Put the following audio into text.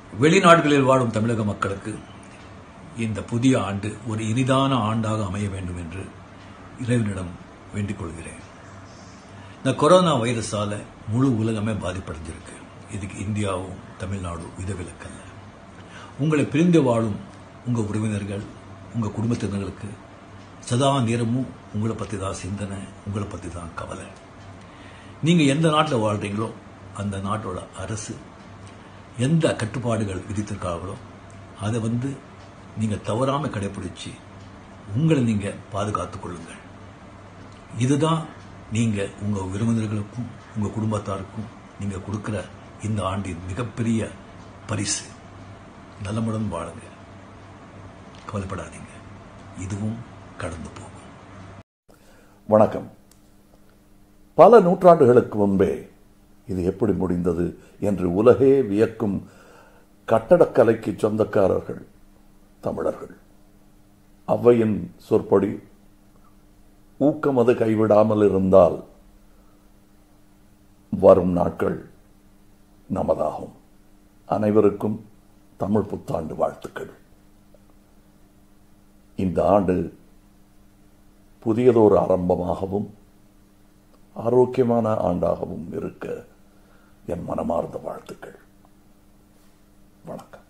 வெளிநாடுகளில் வாழும் தமிழக மக்களுக்கு இந்த புதிய ஆண்டு ஒரு இனிதான ஆண்டாக அமைய வேண்டும் என்று இறைவனிடம் வேண்டிக் கொள்கிறேன் இந்த கொரோனா வைரஸால முழு உலகமே பாதிப்படைஞ்சிருக்கு இதுக்கு இந்தியாவும் தமிழ்நாடும் விதவிலக்கல்ல உங்களை பிரிந்து வாழும் உங்க உறவினர்கள் உங்க குடும்பத்தினர்களுக்கு சதா நேரமும் உங்களை பத்தி தான் சிந்தனை உங்களை பத்தி தான் கவலை நீங்க எந்த நாட்டில் வாழ்றீங்களோ அந்த நாட்டோட அரசு எந்த கட்டுப்பாடுகள் விதித்திருக்காங்களோ அதை வந்து நீங்க தவறாம கடைபிடிச்சு உங்களை நீங்க பாதுகாத்துக் கொள்ளுங்கள் இதுதான் நீங்க உங்க விருந்தினர்களுக்கும் உங்க குடும்பத்தாருக்கும் நீங்க கொடுக்கிற இந்த ஆண்டின் மிகப்பெரிய பரிசு நலமுடன் வாழுங்க கவலைப்படாதீங்க இதுவும் கடந்து போகும் வணக்கம் பல நூற்றாண்டுகளுக்கு முன்பே இது எப்படி முடிந்தது என்று உலகே வியக்கும் கட்டடக்கலைக்கு சொந்தக்காரர்கள் தமிழர்கள் ஔவையின் சொற்படி ஊக்கமது கைவிடாமல் இருந்தால் வரும் நாட்கள் நமதாகும் அனைவருக்கும் தமிழ் புத்தாண்டு வாழ்த்துக்கள் இந்த ஆண்டு புதியதொரு ஆரம்பமாகவும் ஆரோக்கியமான ஆண்டாகவும் இருக்க என் மனமார்ந்த வாழ்த்துக்கள் வணக்கம்